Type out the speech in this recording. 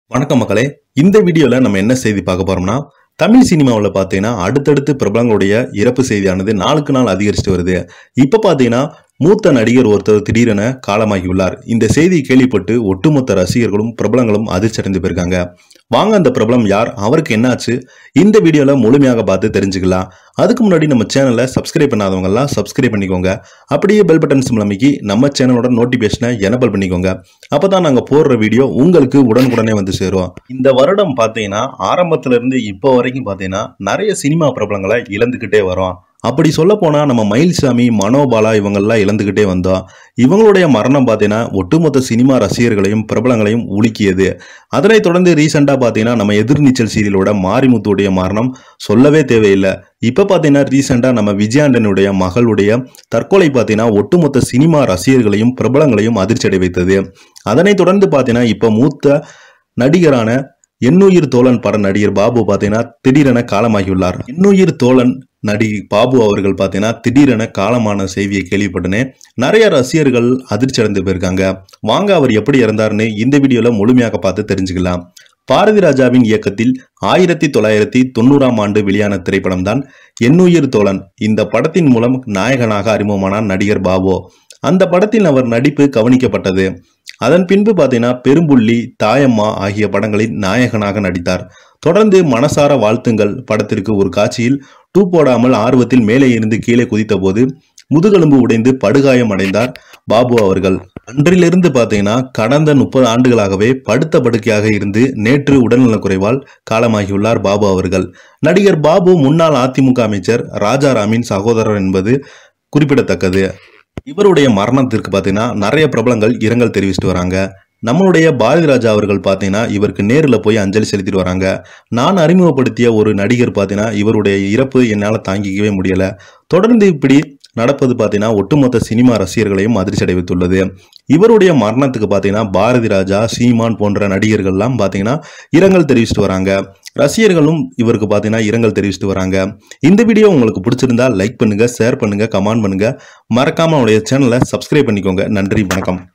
வணக்கம் மக்களே இந்த வீடியோல நம்ம என்ன செய்தி பார்க்க போறோம்னா தமிழ் சினிமாவில் பார்த்தீங்கன்னா அடுத்தடுத்து பிரபலங்களுடைய இறப்பு செய்தியானது நாளுக்கு நாள் அதிகரிச்சுட்டு வருது இப்போ பார்த்தீங்கன்னா மூத்த நடிகர் ஒருத்தர் திடீரென காலமாகியுள்ளார் இந்த செய்தியை கேள்விப்பட்டு ஒட்டுமொத்த ரசிகர்களும் பிரபலங்களும் அதிர்ச்சி அடைந்து போயிருக்காங்க வாங்க அந்த பிரபலம் யார் அவருக்கு என்னாச்சு இந்த வீடியோல முழுமையாக பார்த்து தெரிஞ்சுக்கலாம் அதுக்கு முன்னாடி நம்ம சேனலை சப்ஸ்கிரைப் பண்ணாதவங்கலாம் சப்ஸ்கிரைப் பண்ணிக்கோங்க அப்படியே பெல் பட்டன் சிம்பிள் அமைக்கி நம்ம சேனலோட நோட்டிபிகேஷனை எனபிள் பண்ணிக்கோங்க அப்பதான் நாங்க போடுற வீடியோ உங்களுக்கு உடனுக்குடனே வந்து சேரும் இந்த வருடம் பாத்தீங்கன்னா ஆரம்பத்துல இருந்து இப்போ வரைக்கும் பாத்தீங்கன்னா நிறைய சினிமா பிரபலங்களை இழந்துகிட்டே வரோம் அப்படி சொல்ல போனா நம்ம மயில்சாமி மனோபாலா இவங்கெல்லாம் இழந்துகிட்டே வந்தோம் இவங்களுடைய மரணம் பார்த்தீங்கன்னா ஒட்டுமொத்த சினிமா ரசிகர்களையும் பிரபலங்களையும் உலுக்கியது அதனைத் தொடர்ந்து ரீசெண்டாக பார்த்தீங்கன்னா நம்ம எதிர்நீச்சல் சீரியலோட மாரிமுத்துடைய மரணம் சொல்லவே தேவையில்லை இப்போ பார்த்தீங்கன்னா ரீசெண்டாக நம்ம விஜயாண்டனுடைய மகளுடைய தற்கொலை பார்த்தீங்கன்னா ஒட்டுமொத்த சினிமா ரசிகர்களையும் பிரபலங்களையும் அதிர்ச்சி அடை வைத்தது அதனைத் தொடர்ந்து பார்த்தீங்கன்னா இப்போ மூத்த நடிகரான எண்ணுயிர் தோழன் பட நடிகர் பாபு பார்த்தீங்கன்னா திடீரென காலமாகியுள்ளார் எண்ணுயிர் தோழன் நடிகை பாபு அவர்கள் பார்த்தீங்கன்னா திடீரென காலமான செய்தியை கேள்விப்பட்டனே நிறைய ரசிகர்கள் அதிர்ச்சி அடைந்து போயிருக்காங்க வாங்க அவர் எப்படி இறந்தாருன்னு இந்த வீடியோல முழுமையாக பார்த்து தெரிஞ்சுக்கலாம் பாரதி ராஜாவின் இயக்கத்தில் ஆயிரத்தி தொள்ளாயிரத்தி தொண்ணூறாம் ஆண்டு வெளியான திரைப்படம் தான் எண்ணுயிர் தோழன் இந்த படத்தின் மூலம் நாயகனாக அறிமுகமானார் நடிகர் பாபு அந்த படத்தில் அவர் நடிப்பு கவனிக்கப்பட்டது அதன் பின்பு பார்த்தீங்கன்னா பெரும்புள்ளி தாயம்மா ஆகிய படங்களில் நாயகனாக நடித்தார் தொடர்ந்து மனசார வாழ்த்துங்கள் படத்திற்கு ஒரு காட்சியில் டூ போடாமல் ஆர்வத்தில் மேலே இருந்து கீழே குதித்த போது முதுகெலும்பு உடைந்து படுகாயம் அடைந்தார் பாபு அவர்கள் அன்றிலிருந்து பார்த்தீங்கன்னா கடந்த முப்பது ஆண்டுகளாகவே படுத்த படுக்கையாக இருந்து நேற்று உடல்நலக்குறைவால் காலமாகியுள்ளார் பாபு அவர்கள் நடிகர் பாபு முன்னாள் அதிமுக அமைச்சர் ராஜாராமின் சகோதரர் என்பது குறிப்பிடத்தக்கது இவருடைய மரணத்திற்கு பார்த்தீங்கன்னா நிறைய பிரபலங்கள் இரங்கல் தெரிவிச்சிட்டு வராங்க நம்மளுடைய பாரதி ராஜா அவர்கள் பார்த்தீங்கன்னா இவருக்கு நேரில் போய் அஞ்சலி செலுத்திட்டு வராங்க நான் அறிமுகப்படுத்திய ஒரு நடிகர் பார்த்தீங்கன்னா இவருடைய இறப்பு என்னால் தாங்கிக்கவே முடியல தொடர்ந்து இப்படி நடப்பது பார்த்தீங்கன்னா ஒட்டுமொத்த சினிமா ரசிகர்களையும் அதிர்ச்சி அடைவித்துள்ளது இவருடைய மரணத்துக்கு பார்த்தீங்கன்னா பாரதி ராஜா சீமான் போன்ற நடிகர்கள்லாம் பார்த்தீங்கன்னா இரங்கல் தெரிவிச்சிட்டு வராங்க ரசிகர்களும் இவருக்கு பார்த்தீங்கன்னா இரங்கல் தெரிவிச்சிட்டு வராங்க இந்த வீடியோ உங்களுக்கு பிடிச்சிருந்தா லைக் பண்ணுங்க ஷேர் பண்ணுங்க கமெண்ட் பண்ணுங்க மறக்காம அவருடைய சேனலை சப்ஸ்கிரைப் பண்ணிக்கோங்க நன்றி வணக்கம்